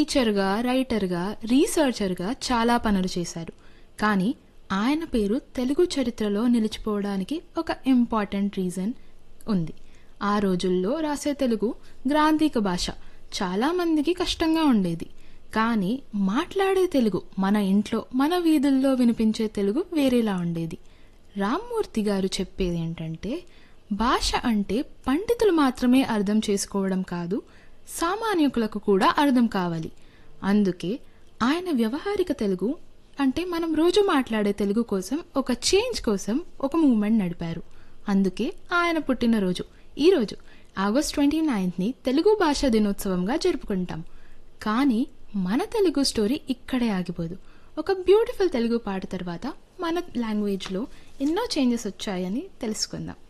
టీచర్గా రైటర్గా రీసెర్చర్గా చాలా పనులు చేశారు కానీ ఆయన పేరు తెలుగు చరిత్రలో నిలిచిపోవడానికి ఒక ఇంపార్టెంట్ రీజన్ ఉంది ఆ రోజుల్లో రాసే తెలుగు గ్రాంధిక భాష చాలా మందికి కష్టంగా ఉండేది కానీ మాట్లాడే తెలుగు మన ఇంట్లో మన వీధుల్లో వినిపించే తెలుగు వేరేలా ఉండేది రామ్మూర్తి గారు చెప్పేది ఏంటంటే భాష అంటే పండితులు మాత్రమే అర్థం చేసుకోవడం కాదు సామాన్యకులకు కూడా అర్థం కావాలి అందుకే ఆయన వ్యవహారిక తెలుగు అంటే మనం రోజు మాట్లాడే తెలుగు కోసం ఒక చేంజ్ కోసం ఒక మూమెంట్ నడిపారు అందుకే ఆయన పుట్టినరోజు ఈరోజు ఆగస్ట్ ట్వంటీ నైన్త్ని తెలుగు భాషా దినోత్సవంగా జరుపుకుంటాం కానీ మన తెలుగు స్టోరీ ఇక్కడే ఆగిపోదు ఒక బ్యూటిఫుల్ తెలుగు పాట తర్వాత మన లాంగ్వేజ్లో ఎన్నో చేంజెస్ వచ్చాయని తెలుసుకుందాం